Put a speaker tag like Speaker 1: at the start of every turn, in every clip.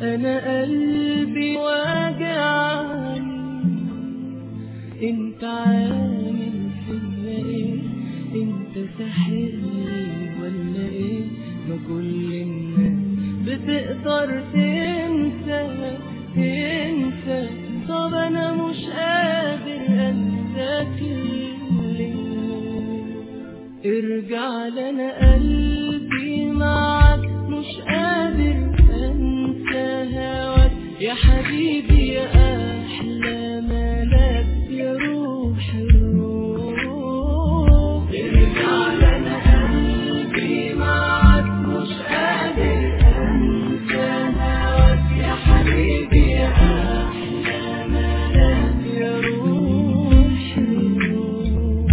Speaker 1: انا قلبي واجعني انت عامل فيا ايه انت ساحرني ولا ايه ما كل الناس بتقدر تنسى تنسى طب انا مش قادر انساك ليه ارجع لنا قلبي معاك مش قادر انسى هواك يا حبيبي يا احلى ملاك يا روح الروح ارجع لنا قلبي معاك مش قادر انسى هواك يا حبيبي يا احلى ملاك يا روح الروح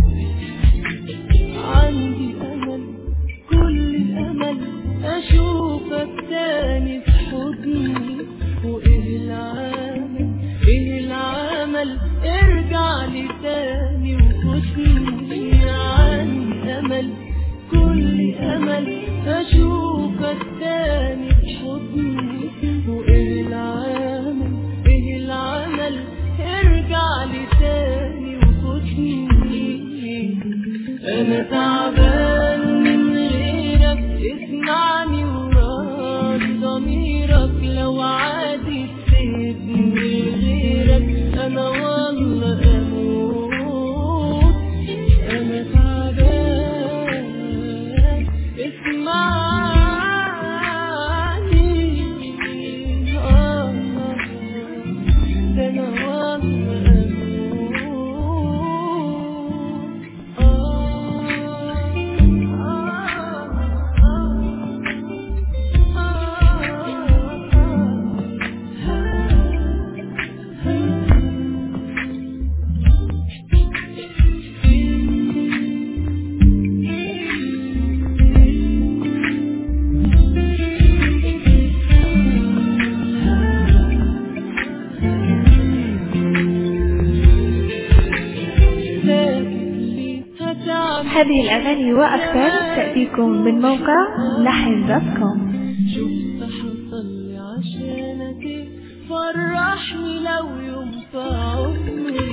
Speaker 1: عندي أمل كل الأمل أشوفك تاني في حضني وإيه العمل إيه العمل ارجع لي تاني وخدني عندي أمل كل أمل أشوفك تاني في حضني وإيه العمل إيه العمل ارجع لي تاني وخدني انا تعبان من غيرك اسمعني وراضي ضميرك لو عادي تسيبني غيرك انا والله اموت انا تعبان اسمعني آه ده انا والله اموت
Speaker 2: هذه الأغاني وأكثر تأتيكم من موقع لحن دوت كوم
Speaker 1: شفت حصل لي عشانك إيه؟ فرحني لو يوم في عمري